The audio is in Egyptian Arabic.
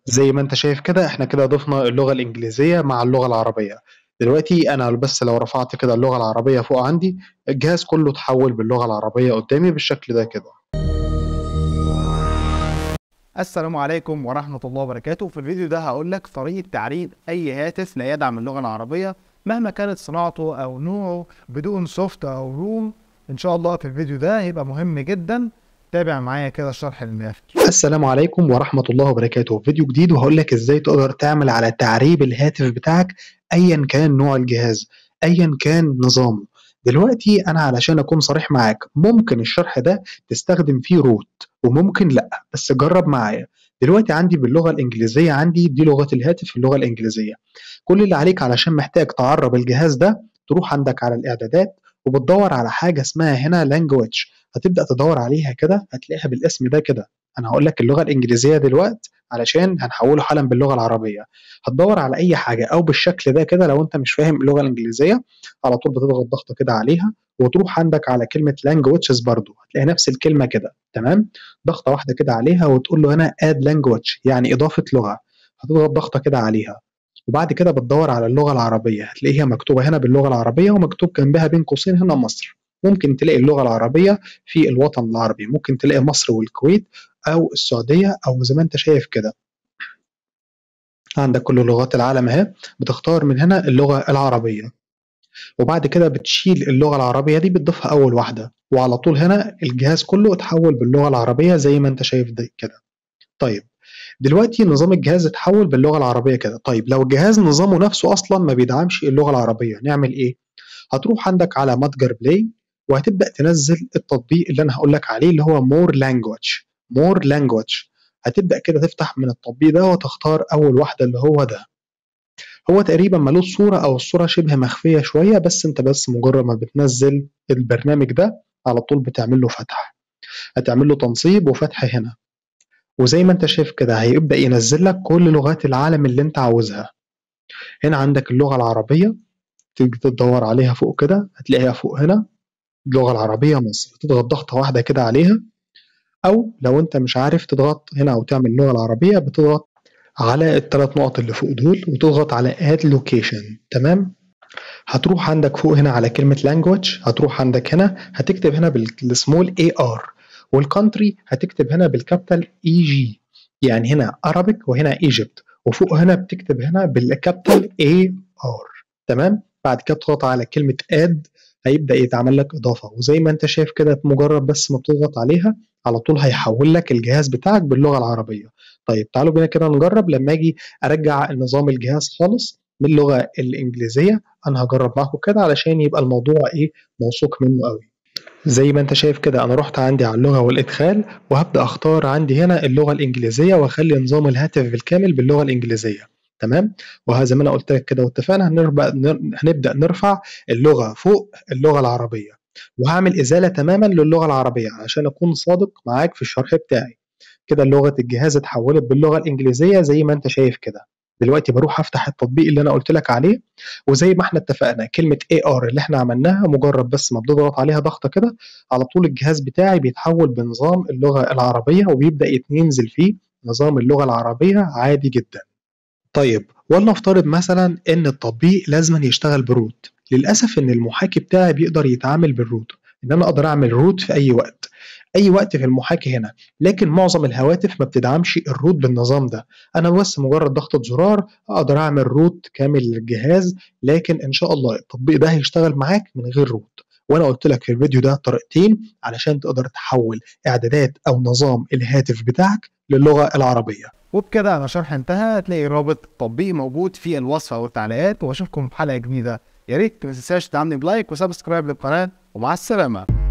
زي ما انت شايف كده احنا كده ضفنا اللغة الإنجليزية مع اللغة العربية دلوقتي أنا بس لو رفعت كده اللغة العربية فوق عندي الجهاز كله اتحول باللغة العربية قدامي بالشكل ده كده السلام عليكم ورحمة الله وبركاته في الفيديو ده هقول لك طريقة تعريب أي هاتف لا يدعم اللغة العربية مهما كانت صناعته أو نوعه بدون سوفت أو روم إن شاء الله في الفيديو ده هيبقى مهم جدا تابع معايا كده الشرح للآخر السلام عليكم ورحمة الله وبركاته فيديو جديد وهقول لك ازاي تقدر تعمل على تعريب الهاتف بتاعك ايا كان نوع الجهاز ايا كان نظامه دلوقتي انا علشان اكون صريح معاك ممكن الشرح ده تستخدم فيه روت وممكن لا بس جرب معايا دلوقتي عندي باللغة الإنجليزية عندي دي لغة الهاتف في اللغة الإنجليزية كل اللي عليك علشان محتاج تعرب الجهاز ده تروح عندك على الإعدادات وبتدور على حاجة اسمها هنا language هتبدأ تدور عليها كده هتلاقيها بالاسم ده كده أنا هقول لك اللغة الإنجليزية دلوقتي علشان هنحوله حالا باللغة العربية هتدور على أي حاجة أو بالشكل ده كده لو أنت مش فاهم اللغة الإنجليزية على طول بتضغط ضغطة كده عليها وتروح عندك على كلمة languages برضو هتلاقي نفس الكلمة كده تمام ضغطة واحدة كده عليها وتقول له هنا add language يعني إضافة لغة هتضغط ضغطة كده عليها وبعد كده بتدور على اللغة العربية هتلاقيها مكتوبة هنا باللغة العربية ومكتوب جنبها بين قوسين هنا مصر ممكن تلاقي اللغة العربية في الوطن العربي ممكن تلاقي مصر والكويت أو السعودية أو زي ما أنت شايف كده عندك كل لغات العالم اهي بتختار من هنا اللغة العربية وبعد كده بتشيل اللغة العربية دي بتضيفها أول واحدة وعلى طول هنا الجهاز كله اتحول باللغة العربية زي ما أنت شايف ده كده طيب دلوقتي نظام الجهاز اتحول باللغة العربية كده طيب لو الجهاز نظامه نفسه أصلا ما بيدعمش اللغة العربية نعمل إيه؟ هتروح عندك على متجر بلاي وهتبدأ تنزل التطبيق اللي أنا هقول لك عليه اللي هو مور لانجوج مور لانجوج هتبدأ كده تفتح من التطبيق ده وتختار أول واحدة اللي هو ده هو تقريبا ملوش صورة أو الصورة شبه مخفية شوية بس أنت بس مجرد ما بتنزل البرنامج ده على طول بتعمل له فتح هتعمل له تنصيب وفتح هنا وزي ما انت شايف كده هيبدأ ينزل لك كل لغات العالم اللي انت عاوزها هنا عندك اللغة العربية تيجي تدور عليها فوق كده هتلاقيها فوق هنا اللغة العربية مصر تضغط ضغطة واحدة كده عليها أو لو أنت مش عارف تضغط هنا أو تعمل اللغة العربية بتضغط على الثلاث نقط اللي فوق دول وتضغط على add location تمام هتروح عندك فوق هنا على كلمة language هتروح عندك هنا هتكتب هنا بالسمول AR والكونتري هتكتب هنا بالكابيتال اي جي يعني هنا Arabic وهنا ايجيبت وفوق هنا بتكتب هنا بالكابيتال اي ار تمام بعد كده تضغط على كلمة اد هيبدأ يتعمل لك إضافة وزي ما أنت شايف كده مجرد بس ما بتضغط عليها على طول هيحول لك الجهاز بتاعك باللغة العربية طيب تعالوا بينا كده نجرب لما أجي أرجع النظام الجهاز خالص من اللغة الإنجليزية أنا هجرب معاكم كده علشان يبقى الموضوع إيه موثوق منه قوي زي ما انت شايف كده انا رحت عندي على اللغه والادخال وهبدا اختار عندي هنا اللغه الانجليزيه واخلي نظام الهاتف بالكامل باللغه الانجليزيه تمام وزي ما انا قلت لك كده واتفقنا هنبدا نرفع اللغه فوق اللغه العربيه وهعمل ازاله تماما للغه العربيه عشان اكون صادق معاك في الشرح بتاعي كده لغه الجهاز اتحولت باللغه الانجليزيه زي ما انت شايف كده دلوقتي بروح افتح التطبيق اللي انا قلت لك عليه وزي ما احنا اتفقنا كلمه اي ار اللي احنا عملناها مجرد بس ما بتضغط عليها ضغطه كده على طول الجهاز بتاعي بيتحول بنظام اللغه العربيه وبيبدا ينزل فيه نظام اللغه العربيه عادي جدا طيب ولنفترض مثلا ان التطبيق لازم يشتغل بروت للاسف ان المحاكي بتاعي بيقدر يتعامل بالروت ان انا اقدر اعمل روت في اي وقت اي وقت في المحاكي هنا لكن معظم الهواتف ما بتدعمش الروت بالنظام ده انا بس مجرد ضغطه زرار اقدر اعمل روت كامل للجهاز لكن ان شاء الله التطبيق ده هيشتغل معاك من غير روت وانا قلت لك في الفيديو ده طريقتين علشان تقدر تحول اعدادات او نظام الهاتف بتاعك للغه العربيه وبكده انا شرح انتهى هتلاقي رابط التطبيق موجود في الوصف او التعليقات واشوفكم في حلقه جديده يا ريت ما تنساش تدعمني بلايك وسبسكرايب للقناه ومع السلامه